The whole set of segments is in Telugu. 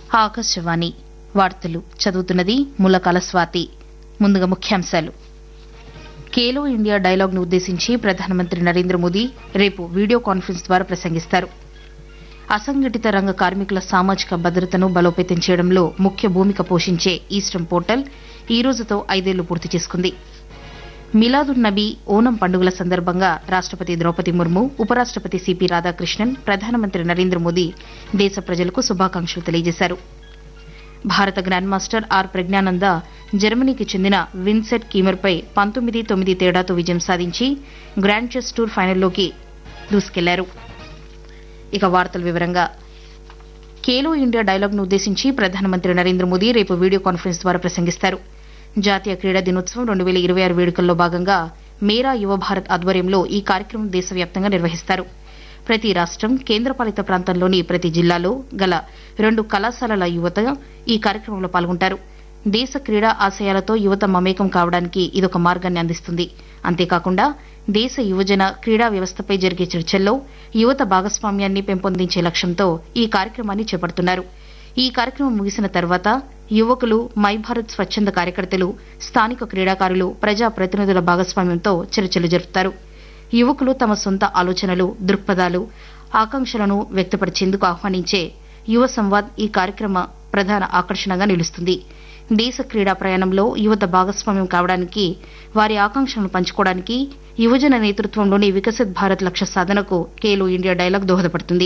ఆకాశవాణి వార్తలు చదువుతున్నది ములకాల స్వాతి ముందుగా ముఖ్యాంశాలు ఖేలో ఇండియా డైలాగ్ను ఉద్దేశించి ప్రధానమంత్రి నరేంద్ర మోదీ రేపు వీడియో కాన్ఫరెన్స్ ద్వారా ప్రసంగిస్తారు అసంఘటిత రంగ కార్మికుల సామాజిక భద్రతను బలోపేతం చేయడంలో ముఖ్య భూమిక పోషించే ఈస్టర్న్ పోర్టల్ ఈ రోజుతో ఐదేళ్లు పూర్తి చేసుకుంది మిలాదున్ నబీ ఓనం పండుగల సందర్భంగా రాష్టపతి ద్రౌపది ముర్ము ఉపరాష్టపతి సిపి రాధాకృష్ణన్ ప్రధానమంత్రి నరేంద్ర మోదీ దేశ ప్రజలకు శుభాకాంక్షలు తెలియజేశారు భారత గ్రాండ్ మాస్టర్ ఆర్ ప్రజ్ఞానంద జర్మనీకి చెందిన విన్సెట్ కీమర్పై పంతొమ్మిది తొమ్మిది తేడాతో విజయం సాధించి గ్రాండ్ చెస్ టూర్ ఫైనల్లోకి దూసుకెళ్లారు ఇక వార్తల వివరంగా ఖేలో ఇండియా డైలాగ్ను ఉద్దేశించి ప్రధానమంత్రి నరేంద్ర మోదీ రేపు వీడియో కాన్ఫరెన్స్ ద్వారా ప్రసంగిస్తారు జాతీయ క్రీడా దినోత్సవం రెండు వేల ఇరవై ఆరు వేడుకల్లో భాగంగా మేరా యువ భారత్ ఆధ్వర్యంలో ఈ కార్యక్రమం దేశవ్యాప్తంగా నిర్వహిస్తారు ప్రతి రాష్టం కేంద్రపాలిత ప్రాంతంలోని ప్రతి జిల్లాలో గల రెండు కళాశాలల యువత ఈ కార్యక్రమంలో పాల్గొంటారు దేశ క్రీడా ఆశయాలతో యువత మమేకం కావడానికి ఇదొక మార్గాన్ని అందిస్తుంది అంతేకాకుండా దేశ యువజన క్రీడా వ్యవస్థపై జరిగే చర్చల్లో యువత భాగస్వామ్యాన్ని పెంపొందించే లక్ష్యంతో ఈ కార్యక్రమాన్ని చేపడుతున్నారు ఈ కార్యక్రమం ముగిసిన తర్వాత యువకులు మై భారత్ స్వచ్ఛంద కార్యకర్తలు స్థానిక క్రీడాకారులు ప్రజా ప్రతినిధుల భాగస్వామ్యంతో చర్చలు జరుపుతారు యువకులు తమ సొంత ఆలోచనలు దృక్పథాలు ఆకాంక్షలను వ్యక్తపరిచేందుకు ఆహ్వానించే యువ సంవాద్ ఈ కార్యక్రమ ప్రధాన ఆకర్షణగా నిలుస్తుంది దేశ క్రీడా ప్రయాణంలో యువత భాగస్వామ్యం కావడానికి వారి ఆకాంక్షలను పంచుకోవడానికి యువజన నేతృత్వంలోని వికసిత్ భారత్ లక్ష్య సాధనకు ఖేలో ఇండియా డైలాగ్ దోహదపడుతుంది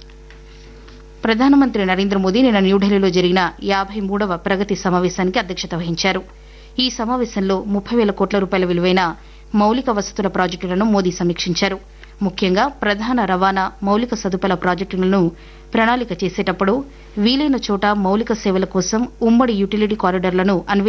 ప్రధానమంత్రి నరేంద్ర మోదీ నిన్న న్యూఢిల్లీలో జరిగిన యాభై మూడవ ప్రగతి సమావేశానికి అధ్యక్షత వహించారు ఈ సమావేశంలో ముప్పై వేల కోట్ల రూపాయల విలువైన మౌలిక వసతుల ప్రాజెక్టులను మోదీ సమీక్షించారు ముఖ్యంగా ప్రధాన రవాణా మౌలిక సదుపాయాల ప్రాజెక్టులను ప్రణాళిక చేసేటప్పుడు వీలైన చోట మౌలిక సేవల కోసం ఉమ్మడి యుటిలిటీ కారిడార్లను అన్వే